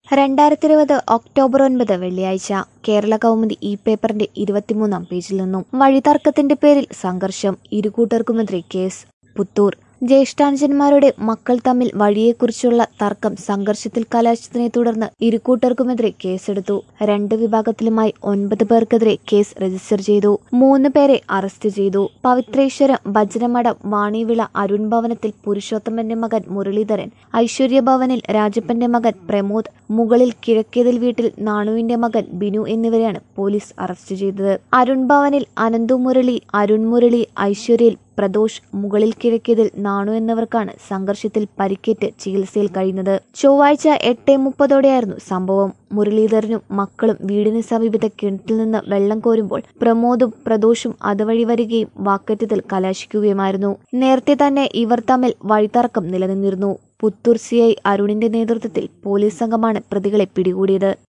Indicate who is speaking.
Speaker 1: രണ്ടായിരത്തി ഇരുപത് ഒക്ടോബർ ഒൻപത് വെള്ളിയാഴ്ച കേരള കൗമുദി ഇ പേപ്പറിന്റെ ഇരുപത്തിമൂന്നാം പേജിൽ നിന്നും വഴിതർക്കത്തിന്റെ പേരിൽ സംഘർഷം ഇരുകൂട്ടർക്കുമെതിരെ കേസ് പുത്തൂർ ജ്യേഷ്ഠാനുജന്മാരുടെ മക്കൾ തമ്മിൽ വഴിയെക്കുറിച്ചുള്ള തർക്കം സംഘർഷത്തിൽ കലാശത്തിനെ തുടർന്ന് ഇരുകൂട്ടർക്കുമെതിരെ കേസെടുത്തു രണ്ട് വിഭാഗത്തിലുമായി ഒൻപത് പേർക്കെതിരെ കേസ് രജിസ്റ്റർ ചെയ്തു മൂന്ന് പേരെ അറസ്റ്റ് ചെയ്തു പവിത്രേശ്വരം ഭജനമഠം വാണിവിള അരുൺ ഭവനത്തിൽ പുരുഷോത്തമന്റെ മകൻ മുരളീധരൻ ഐശ്വര്യ ഭവനിൽ രാജപ്പന്റെ മകൻ പ്രമോദ് മുകളിൽ കിഴക്കേതിൽ വീട്ടിൽ നാണുവിന്റെ മകൻ ബിനു എന്നിവരെയാണ് പോലീസ് അറസ്റ്റ് ചെയ്തത് അരുൺ ഭവനിൽ അനന്തു മുരളി അരുൺ മുരളി ഐശ്വര്യയിൽ പ്രദോഷ് മുകളിൽ കിഴക്കിയതിൽ നാണു എന്നിവർക്കാണ് സംഘർഷത്തിൽ പരിക്കേറ്റ് ചികിത്സയിൽ കഴിയുന്നത് ചൊവ്വാഴ്ച എട്ട് മുപ്പതോടെയായിരുന്നു സംഭവം മുരളീധരനും മക്കളും വീടിന് സമീപത്തെ കിണറ്റിൽ നിന്ന് വെള്ളം കോരുമ്പോൾ പ്രമോദും പ്രദോഷും അതുവഴി വരികയും വാക്കേറ്റത്തിൽ കലാശിക്കുകയുമായിരുന്നു നേരത്തെ തന്നെ ഇവർ തമ്മിൽ വഴിത്തർക്കം നിലനിന്നിരുന്നു പുത്തൂർ സി ഐ അരുണിന്റെ നേതൃത്വത്തിൽ പോലീസ് സംഘമാണ് പ്രതികളെ പിടികൂടിയത്